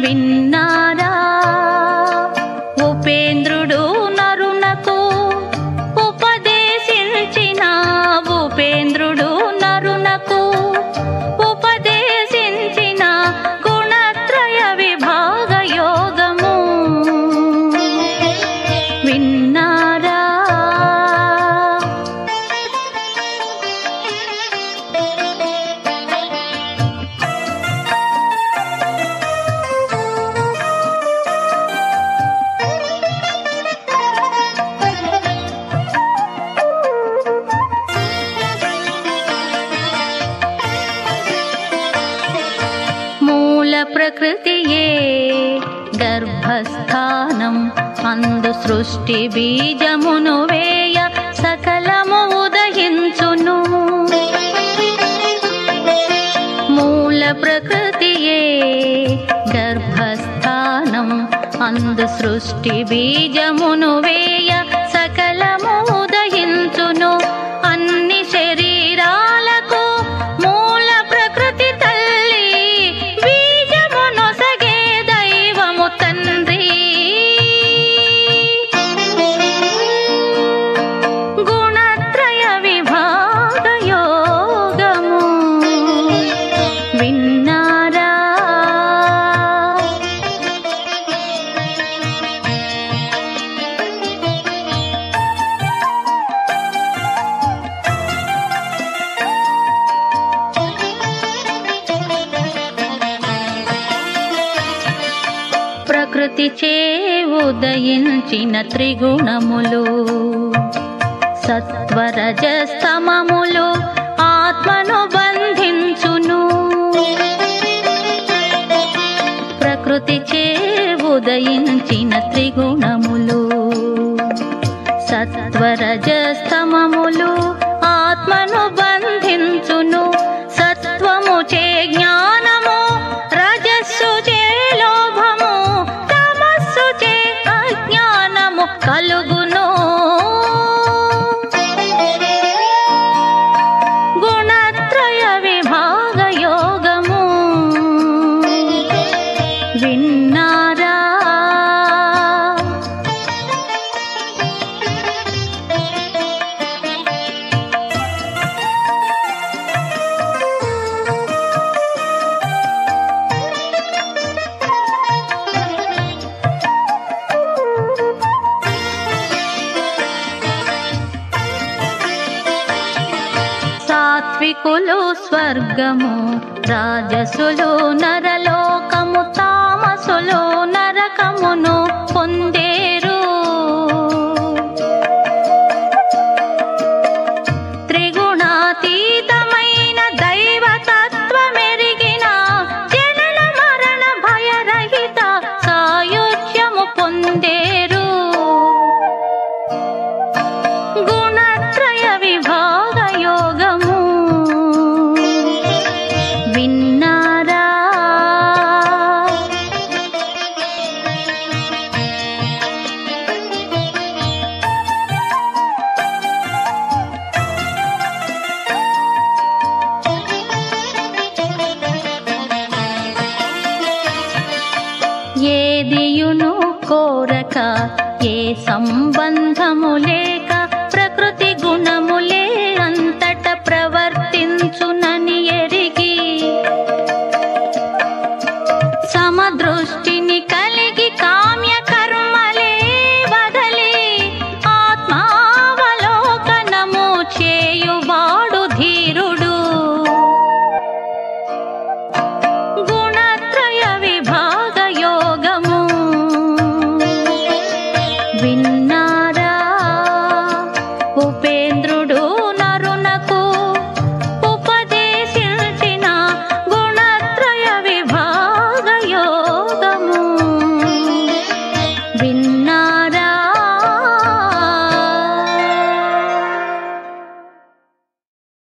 విన్నారా ఉపేంద్రుడు నరునకు ఉపదేశించిన ఉపేంద్రుడు నరునకు ఉపదేశించిన గుణత్రయ విభాగ యోగము విన్నారా మూల ప్రకృతియే గర్భస్థానం అందు సృష్టి బీజమును వేయ సకలము ఉదయించును మూల ప్రకృతియే గర్భస్థానం అందు సృష్టి బీజమును వేయ సకలము ఉదయించును అన్ని శరీరాలకు మూల ప్రకృతి తల్లి బీజమునొసగే దైవము తండ్రి గుణత్రయ విభాగ యోగము విన్నారా ప్రకృతి చే ఉదయించిన త్రిగుణములు సత్వరజస్తమములు ఆత్మను బంధించును ప్రకృతి చే ఉదయించిన త్రిగుణములు సత్వరజస్తమములు ఆత్మను బంధించును సత్వము చే జ్ఞానము రజస్సు చే లోభము తమస్సు చే అజ్ఞానము కలుగును గుణత్రయ విభాగ యోగము విన్నారా సాత్వికులు స్వర్గము రాజసులు నరలోకము తామసులు నరకమును పొందేరు త్రిగుణాతీతమైన దైవతత్వమెరిగిన జనన మరణ భయరహిత సాయుధ్యము పొందేరు గుణత్రయ విభాగ యోగము విన్నారా ఏదియును కోరక ఏ సంబంధము లేక ప్రకృతి గుణములే అంతట ప్రవర్తించునని ఎరిగి సమదృష్టి